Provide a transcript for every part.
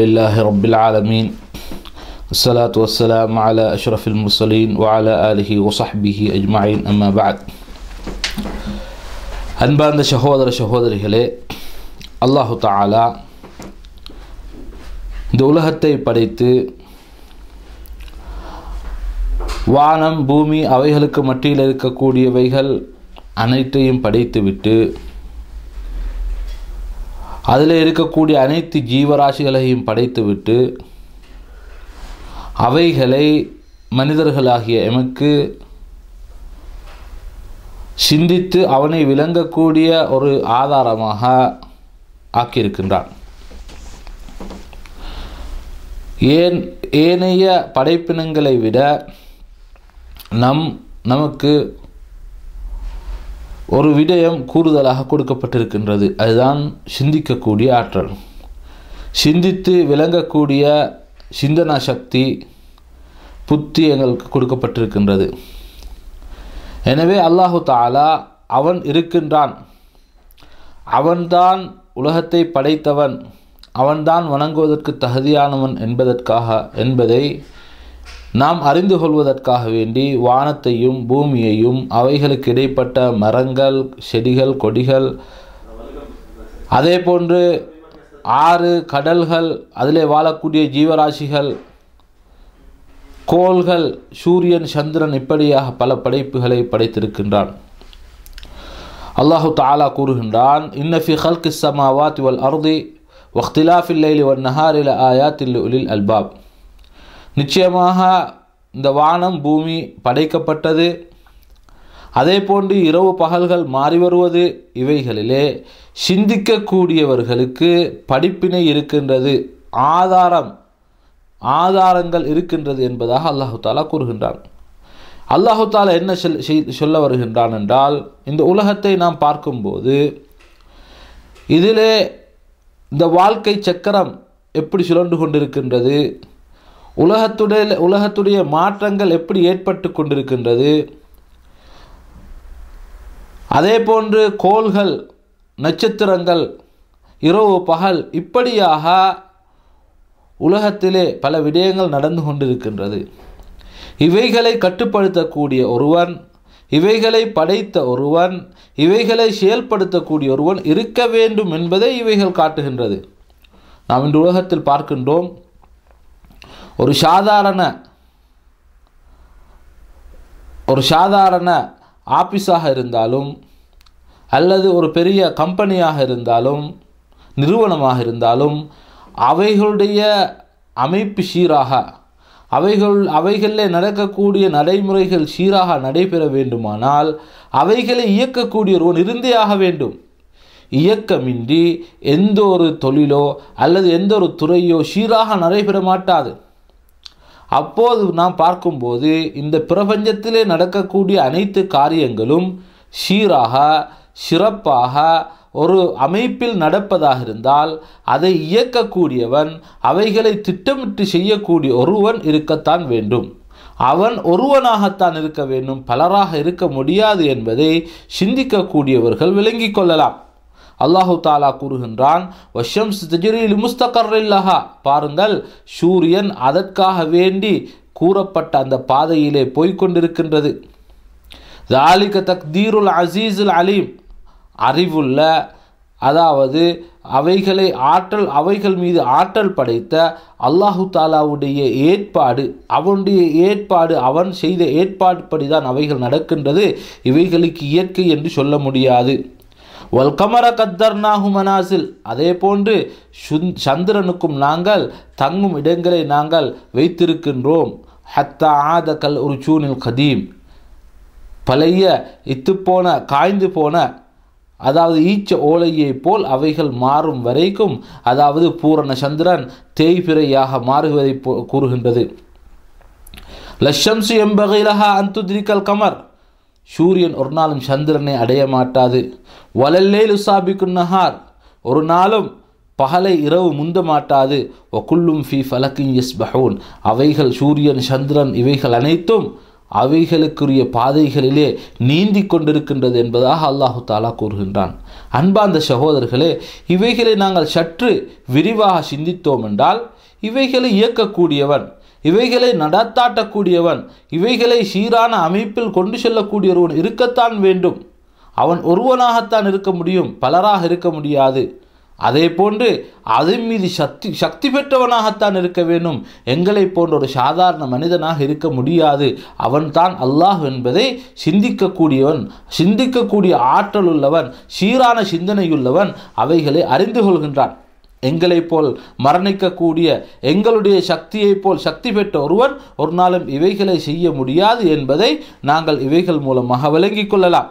لله رب العالمين والصلاة والسلام على أشرف المرسلين وعلى آله وصحبه أجمعين أما بعد அன்பார்ந்த சகோதர சகோதரிகளே அல்லாஹு தாலா இந்த உலகத்தை படைத்து வானம் பூமி அவைகளுக்கு மத்தியில் இருக்கக்கூடியவைகள் அனைத்தையும் படைத்துவிட்டு அதில் இருக்கக்கூடிய அனைத்து ஜீவராசிகளையும் படைத்துவிட்டு அவைகளை மனிதர்களாகிய எமக்கு சிந்தித்து அவனை விளங்கக்கூடிய ஒரு ஆதாரமாக ஆக்கியிருக்கின்றான் ஏன் ஏனைய படைப்பினங்களை விட நம் நமக்கு ஒரு விடயம் கூடுதலாக கொடுக்கப்பட்டிருக்கின்றது அதுதான் சிந்திக்கக்கூடிய ஆற்றல் சிந்தித்து விளங்கக்கூடிய சிந்தனா சக்தி புத்தி எங்களுக்கு கொடுக்கப்பட்டிருக்கின்றது எனவே அல்லாஹு தாலா அவன் இருக்கின்றான் அவன்தான் உலகத்தை படைத்தவன் அவன்தான் வணங்குவதற்கு தகுதியானவன் என்பதற்காக என்பதை நாம் அறிந்து கொள்வதற்காக வேண்டி வானத்தையும் பூமியையும் அவைகளுக்கு இடைப்பட்ட மரங்கள் செடிகள் கொடிகள் அதே போன்று ஆறு கடல்கள் அதிலே வாழக்கூடிய ஜீவராசிகள் கோள்கள் சூரியன் சந்திரன் இப்படியாக பல படைப்புகளை படைத்திருக்கின்றான் அல்லாஹு தாலா கூறுகின்றான் இன்னஃபி ஹல்கி சமாவாத் வல் அர்தி வக்திலாஃபில் லைலி வன் நஹாரில் ஆயாத்தில் உலில் அல்பாப் நிச்சயமாக இந்த வானம் பூமி படைக்கப்பட்டது அதே போன்று இரவு பகல்கள் மாறி வருவது இவைகளிலே சிந்திக்கக்கூடியவர்களுக்கு படிப்பினை இருக்கின்றது ஆதாரம் ஆதாரங்கள் இருக்கின்றது என்பதாக அல்லாஹு தாலா கூறுகின்றான் அல்லாஹு தாலா என்ன சொல் சொல்ல வருகின்றான் என்றால் இந்த உலகத்தை நாம் பார்க்கும்போது இதிலே இந்த வாழ்க்கை சக்கரம் எப்படி சுழன்று கொண்டிருக்கின்றது உலகத்துடைய உலகத்துடைய மாற்றங்கள் எப்படி ஏற்பட்டு கொண்டிருக்கின்றது அதே போன்று கோள்கள் நட்சத்திரங்கள் இரவு பகல் இப்படியாக உலகத்திலே பல விடயங்கள் நடந்து கொண்டிருக்கின்றது இவைகளை கட்டுப்படுத்தக்கூடிய ஒருவன் இவைகளை படைத்த ஒருவன் இவைகளை செயல்படுத்தக்கூடிய ஒருவன் இருக்க வேண்டும் என்பதை இவைகள் காட்டுகின்றது நாம் இன்று உலகத்தில் பார்க்கின்றோம் ஒரு சாதாரண ஒரு சாதாரண ஆஃபீஸாக இருந்தாலும் அல்லது ஒரு பெரிய கம்பெனியாக இருந்தாலும் நிறுவனமாக இருந்தாலும் அவைகளுடைய அமைப்பு சீராக அவைகள் அவைகளில் நடக்கக்கூடிய நடைமுறைகள் சீராக நடைபெற வேண்டுமானால் அவைகளை இயக்கக்கூடிய ஒருவன் இருந்தே ஆக வேண்டும் இயக்கமின்றி எந்த ஒரு தொழிலோ அல்லது எந்த ஒரு துறையோ சீராக நடைபெற மாட்டாது அப்போது நாம் பார்க்கும்போது இந்த பிரபஞ்சத்திலே நடக்கக்கூடிய அனைத்து காரியங்களும் சீராக சிறப்பாக ஒரு அமைப்பில் நடப்பதாக இருந்தால் அதை இயக்கக்கூடியவன் அவைகளை திட்டமிட்டு செய்யக்கூடிய ஒருவன் இருக்கத்தான் வேண்டும் அவன் ஒருவனாகத்தான் இருக்க வேண்டும் பலராக இருக்க முடியாது என்பதை சிந்திக்கக்கூடியவர்கள் விளங்கிக் கொள்ளலாம் அல்லாஹு தாலா கூறுகின்றான் வஷம்ஸ் தஜிரில் முஸ்தகர்லஹா பாருங்கள் சூரியன் அதற்காக வேண்டி கூறப்பட்ட அந்த பாதையிலே போய்கொண்டிருக்கின்றது தாலிக தக்தீருல் அசீஸுல் அலீம் அறிவுள்ள அதாவது அவைகளை ஆற்றல் அவைகள் மீது ஆற்றல் படைத்த அல்லாஹு தாலாவுடைய ஏற்பாடு அவனுடைய ஏற்பாடு அவன் செய்த ஏற்பாடுபடி தான் அவைகள் நடக்கின்றது இவைகளுக்கு இயற்கை என்று சொல்ல முடியாது வல் கமர கத்தர்னாகு மனாசில் அதே போன்று சந்திரனுக்கும் நாங்கள் தங்கும் இடங்களை நாங்கள் வைத்திருக்கின்றோம் ஹத்தா ஆத கல் ஒரு சூனில் கதீம் பழைய இத்துப்போன காய்ந்து போன அதாவது ஈச்ச ஓலையை போல் அவைகள் மாறும் வரைக்கும் அதாவது பூரண சந்திரன் தேய்பிரையாக மாறுவதை கூறுகின்றது லஷம்சு எம்பகைலஹா அந்துதிரிக்கல் கமர் சூரியன் ஒரு நாளும் சந்திரனை அடைய மாட்டாது வலல்லே லுசாபிக்கு நஹார் ஒரு நாளும் பகலை இரவு முந்த மாட்டாது ஒக்குள்ளும் ஃபி ஃபலக்கின் எஸ் பஹூன் அவைகள் சூரியன் சந்திரன் இவைகள் அனைத்தும் அவைகளுக்குரிய பாதைகளிலே நீந்தி கொண்டிருக்கின்றது என்பதாக அல்லாஹு தாலா கூறுகின்றான் அன்பார்ந்த சகோதரர்களே இவைகளை நாங்கள் சற்று விரிவாக சிந்தித்தோம் என்றால் இவைகளை இயக்கக்கூடியவன் இவைகளை நடத்தாட்டக்கூடியவன் இவைகளை சீரான அமைப்பில் கொண்டு செல்லக்கூடிய ஒருவன் இருக்கத்தான் வேண்டும் அவன் ஒருவனாகத்தான் இருக்க முடியும் பலராக இருக்க முடியாது அதே போன்று அதன் மீது சக்தி சக்தி பெற்றவனாகத்தான் இருக்க வேண்டும் எங்களை போன்ற ஒரு சாதாரண மனிதனாக இருக்க முடியாது அவன்தான் அல்லாஹ் என்பதை சிந்திக்கக்கூடியவன் சிந்திக்கக்கூடிய ஆற்றல் உள்ளவன் சீரான சிந்தனையுள்ளவன் அவைகளை அறிந்து கொள்கின்றான் எங்களைப் போல் மரணிக்கக்கூடிய எங்களுடைய சக்தியைப் போல் சக்தி பெற்ற ஒருவன் ஒரு நாளும் இவைகளை செய்ய முடியாது என்பதை நாங்கள் இவைகள் மூலமாக விளங்கிக் கொள்ளலாம்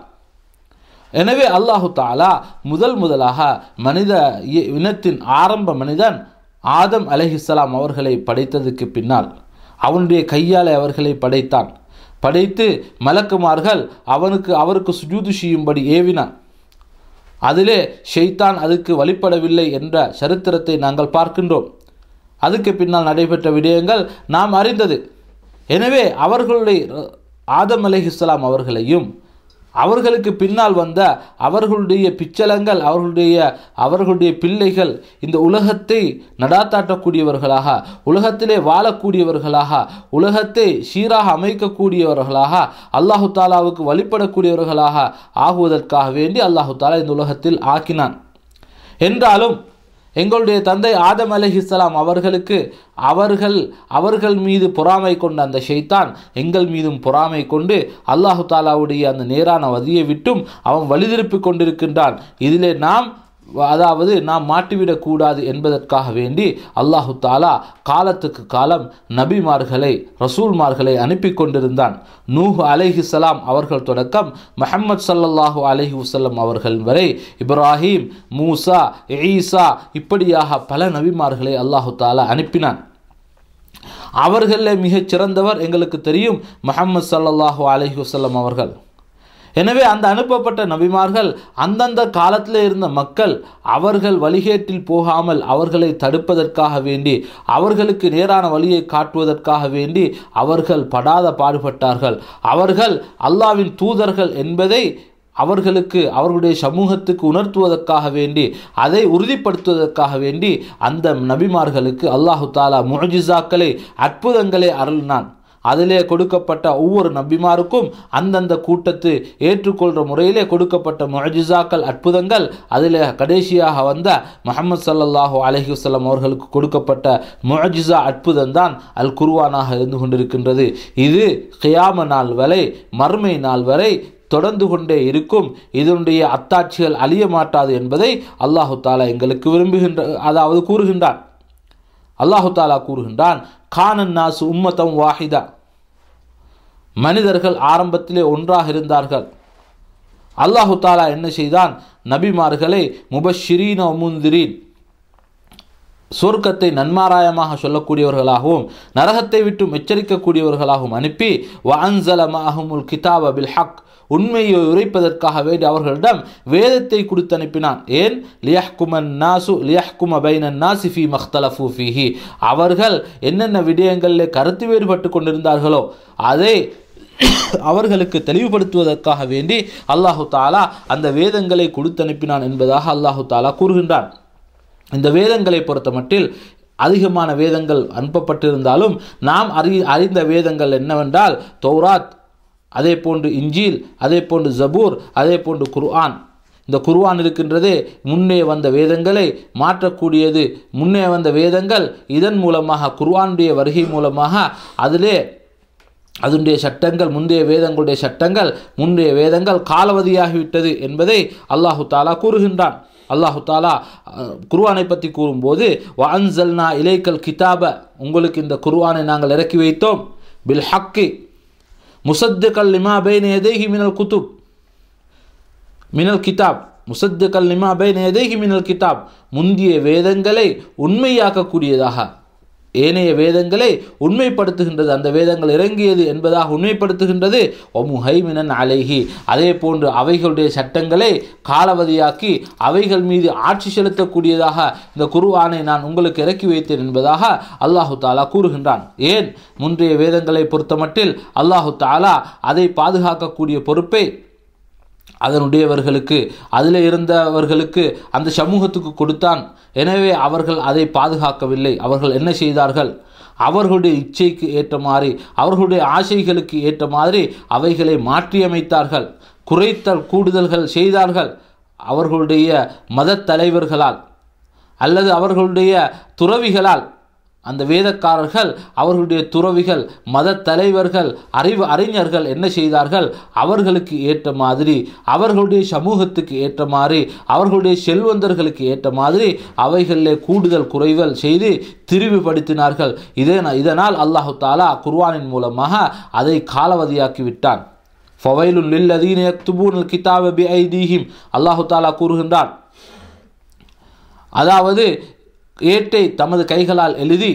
எனவே அல்லாஹு தாலா முதல் முதலாக மனித இ- இனத்தின் ஆரம்ப மனிதன் ஆதம் அலைஹிஸ்ஸலாம் அவர்களை படைத்ததுக்கு பின்னால் அவனுடைய கையாலே அவர்களை படைத்தான் படைத்து மலக்குமார்கள் அவனுக்கு அவருக்கு சுஜூது செய்யும்படி ஏவினான் அதிலே ஷெய்தான் அதுக்கு வழிபடவில்லை என்ற சரித்திரத்தை நாங்கள் பார்க்கின்றோம் அதுக்கு பின்னால் நடைபெற்ற விடயங்கள் நாம் அறிந்தது எனவே அவர்களுடைய ஆதம் அலைஹிஸ்ஸலாம் அவர்களையும் அவர்களுக்கு பின்னால் வந்த அவர்களுடைய பிச்சலங்கள் அவர்களுடைய அவர்களுடைய பிள்ளைகள் இந்த உலகத்தை நடாத்தாட்டக்கூடியவர்களாக உலகத்திலே வாழக்கூடியவர்களாக உலகத்தை சீராக அமைக்கக்கூடியவர்களாக அல்லாஹு தாலாவுக்கு வழிபடக்கூடியவர்களாக ஆகுவதற்காக வேண்டி அல்லாஹு தாலா இந்த உலகத்தில் ஆக்கினான் என்றாலும் எங்களுடைய தந்தை ஆதம் அலைஹிஸ்ஸலாம் அவர்களுக்கு அவர்கள் அவர்கள் மீது பொறாமை கொண்ட அந்த ஷைத்தான் எங்கள் மீதும் பொறாமை கொண்டு அல்லாஹு தாலாவுடைய அந்த நேரான வதியை விட்டும் அவன் வழிதிருப்பி கொண்டிருக்கின்றான் இதிலே நாம் அதாவது நாம் மாட்டிவிடக்கூடாது என்பதற்காக வேண்டி அல்லாஹு தாலா காலத்துக்கு காலம் நபிமார்களை ரசூல்மார்களை அனுப்பி கொண்டிருந்தான் நூஹ் அலைஹிஸ்ஸலாம் அவர்கள் தொடக்கம் முஹம்மது ஸல்லல்லாஹு அலைஹி வஸல்லம் அவர்கள் வரை இப்ராஹீம் மூசா ஈசா இப்படியாக பல நபிமார்களை அல்லாஹு தாலா அனுப்பினான் அவர்களில் மிகச் சிறந்தவர் எங்களுக்கு தெரியும் முஹம்மது ஸல்லல்லாஹு அலைஹி வஸல்லம் அவர்கள் எனவே அந்த அனுப்பப்பட்ட நபிமார்கள் அந்தந்த காலத்தில் இருந்த மக்கள் அவர்கள் வழிகேட்டில் போகாமல் அவர்களை தடுப்பதற்காக வேண்டி அவர்களுக்கு நேரான வழியை காட்டுவதற்காக வேண்டி அவர்கள் படாத பாடுபட்டார்கள் அவர்கள் அல்லாவின் தூதர்கள் என்பதை அவர்களுக்கு அவர்களுடைய சமூகத்துக்கு உணர்த்துவதற்காக வேண்டி அதை உறுதிப்படுத்துவதற்காக வேண்டி அந்த நபிமார்களுக்கு அல்லாஹு தாலா முஜிசாக்களை அற்புதங்களை அருளினான் அதிலே கொடுக்கப்பட்ட ஒவ்வொரு நபிமாருக்கும் அந்தந்த கூட்டத்து ஏற்றுக்கொள்கிற முறையிலே கொடுக்கப்பட்ட முஜிசாக்கள் அற்புதங்கள் அதிலே கடைசியாக வந்த முஹம்மது ஸல்லல்லாஹு அலைஹி வஸல்லம் அவர்களுக்கு கொடுக்கப்பட்ட முஜிசா அற்புதம் தான் அல் குர்ஆனாக இருந்து கொண்டிருக்கின்றது இது கியாம நாள் வரை மறுமை நாள் வரை தொடர்ந்து கொண்டே இருக்கும் இதனுடைய அத்தாட்சிகள் அழிய மாட்டாது என்பதை அல்லாஹு தாலா எங்களுக்கு விரும்புகின்ற அதாவது கூறுகின்றான் அல்லாஹு தாலா கூறுகின்றான் கானன் நாசு உம்மத்தம் வாஹிதா மனிதர்கள் ஆரம்பத்திலே ஒன்றாக இருந்தார்கள் அல்லாஹு தாலா என்ன செய்தான் நபிமார்களை முபஷிரீன முந்திரீன் சொர்க்கத்தை நன்மாராயமாக சொல்லக்கூடியவர்களாகவும் நரகத்தை விட்டும் எச்சரிக்கக்கூடியவர்களாகவும் அனுப்பி வஅன்சல மஅஹுமுல் கிதாப பில் ஹக் உண்மையை உரைப்பதற்காக வேண்டி அவர்களிடம் வேதத்தை கொடுத்து அனுப்பினான் ஏன் லியஹ்குமன் நாசு லியஹ்கும பைனன் நாசி ஃபி மக்தலஃபு ஃபீஹி அவர்கள் என்னென்ன விடயங்களில் கருத்து வேறுபட்டு கொண்டிருந்தார்களோ அதை அவர்களுக்கு தெளிவுபடுத்துவதற்காக வேண்டி அல்லாஹு தாலா அந்த வேதங்களை கொடுத்து அனுப்பினான் என்பதாக அல்லாஹு தாலா கூறுகின்றான் இந்த வேதங்களை பொறுத்த மட்டில் அதிகமான வேதங்கள் அனுப்பப்பட்டிருந்தாலும் நாம் அறி அறிந்த வேதங்கள் என்னவென்றால் தௌராத் அதே போன்று இஞ்சில் அதே போன்று ஜபூர் அதே போன்று குர்ஆன் இந்த குர்ஆன் இருக்கின்றதே முன்னே வந்த வேதங்களை மாற்றக்கூடியது முன்னே வந்த வேதங்கள் இதன் மூலமாக குர்ஆனுடைய வருகை மூலமாக அதிலே அதனுடைய சட்டங்கள் முந்தைய வேதங்களுடைய சட்டங்கள் முந்தைய வேதங்கள் காலவதியாகிவிட்டது என்பதை அல்லாஹு தாலா கூறுகின்றான் அல்லாஹு தாலா அஹ், குர்ஆனை பற்றி கூறும்போது வஅன்சல்னா இலைக்கல் கிதாப உங்களுக்கு இந்த குர்ஆனை நாங்கள் இறக்கி வைத்தோம் பில் ஹக்கி முசத்துக்கல் லிமா பைன எதைஹி மினல் குத்துப் மினல் கிதாப் முசத்துக்கல் லிமா பைன எதைஹி மினல் கிதாப் முந்திய வேதங்களை உண்மையாக்கக்கூடியதாக ஏனைய வேதங்களை உண்மைப்படுத்துகின்றது அந்த வேதங்கள் இறங்கியது என்பதாக உண்மைப்படுத்துகின்றது ஒமுஹைமினன் அலைஹி அதே போன்று அவைகளுடைய சட்டங்களை காலவதியாக்கி அவைகள் மீது ஆட்சி செலுத்தக்கூடியதாக இந்த குர்ஆனை நான் உங்களுக்கு இறக்கி வைத்தேன் என்பதாக அல்லாஹு தாலா கூறுகின்றான் ஏன் முந்தைய வேதங்களை பொறுத்தமட்டில் அல்லாஹு தாலா அதை பாதுகாக்கக்கூடிய பொறுப்பை அதனுடையவர்களுக்கு அதில் இருந்தவர்களுக்கு அந்த சமூகத்துக்கு கொடுத்தான் எனவே அவர்கள் அதை பாதுகாக்கவில்லை அவர்கள் என்ன செய்தார்கள் அவர்களுடைய இச்சைக்கு ஏற்ற மாதிரி அவர்களுடைய ஆசைகளுக்கு ஏற்ற மாதிரி அவைகளை மாற்றியமைத்தார்கள் குறைத்தல் கூடுதல்கள் செய்தார்கள் அவர்களுடைய மத தலைவர்களால் அல்லது அவர்களுடைய துறவிகளால் அந்த வேதக்காரர்கள் அவர்களுடைய துறவிகள் மத தலைவர்கள் அறிவு அறிஞர்கள் என்ன செய்தார்கள் அவர்களுக்கு ஏற்ற மாதிரி அவர்களுடைய சமூகத்துக்கு ஏற்ற மாதிரி அவர்களுடைய செல்வந்தர்களுக்கு ஏற்ற மாதிரி அவைகளிலே கூடுதல் குறைவல் செய்து திரிவுபடுத்தினார்கள் இதே இதனால் அல்லாஹு தாலா குர்வானின் மூலமாக அதை காலவதியாக்கி விட்டான் ஃபவைலுல் லில்லதீன யக்துபூனல் கிதாப பி ஐதீஹிம் அல்லாஹு தாலா கூறுகின்றான் அதாவது ஏட்டை தமது கைகளால் எழுதி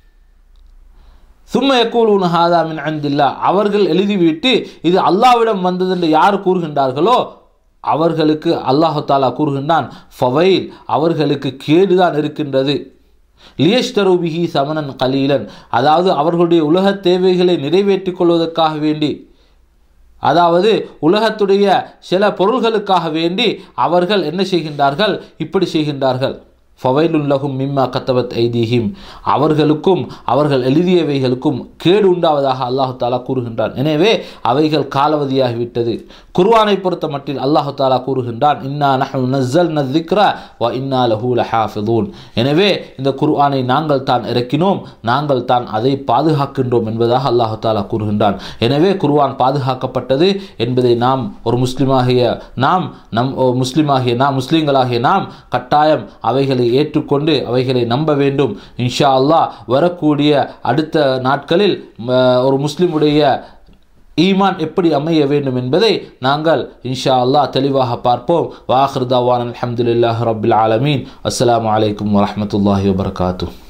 சும்ம யக்கூலூன் ஹாதா மின் அந்தில்லா அவர்கள் எழுதிவிட்டு இது அல்லாவிடம் வந்தது என்று யார் கூறுகின்றார்களோ அவர்களுக்கு அல்லாஹு தாலா கூறுகின்றான் ஃபவைல் அவர்களுக்கு கேடுதான் இருக்கின்றது லியஸ்டரு பிஹி சமனன் கலீலன் அதாவது அவர்களுடைய உலக தேவைகளை நிறைவேற்றிக் கொள்வதற்காக வேண்டி அதாவது உலகத்துடைய சில பொருள்களுக்காக வேண்டி அவர்கள் என்ன செய்கின்றார்கள் இப்படி செய்கின்றார்கள் ஃபவைலுல்லகும் மிம்மா கத்தபத் ஐதீஹிம் அவர்களுக்கும் அவர்கள் எழுதியவைகளுக்கும் கேடு உண்டாவதாக அல்லாஹு தாலா கூறுகின்றான் எனவே அவைகள் காலவதியாகிவிட்டது குர்வானை பொறுத்த மட்டில் அல்லாஹு தாலா கூறுகின்றான் இன்னா நஹு நஸ்ஸல் நஸ்திக்ரா வ இன்னா லஹூ லஹாஃபிதூன் எனவே இந்த குர்ஆனை நாங்கள் தான் இறக்கினோம் நாங்கள் தான் அதை பாதுகாக்கின்றோம் என்பதாக அல்லாஹு தாலா கூறுகின்றான் எனவே குர்ஆன் பாதுகாக்கப்பட்டது என்பதை நாம் ஒரு முஸ்லிமாகிய நாம் நம் முஸ்லிமாகிய நாம் முஸ்லிம்களாகிய நாம் கட்டாயம் அவைகளை ஏற்றுக்கொண்டு அவைகளை நம்ப வேண்டும் இன்ஷா அல்லாஹ் வரக்கூடிய அடுத்த நாட்களில் ஒரு முஸ்லிமுடைய ஈமான் எப்படி அமைய வேண்டும் என்பதை நாங்கள் இன்ஷா அல்லாஹ் தெளிவாக பார்ப்போம் வாஹிர் தவான் அலமதுல்லாஹ் ரபில் ஆலமீன் அஸ்லாம் வலைக்கம் வரமத்துல்லாஹி வபர்காத்தூ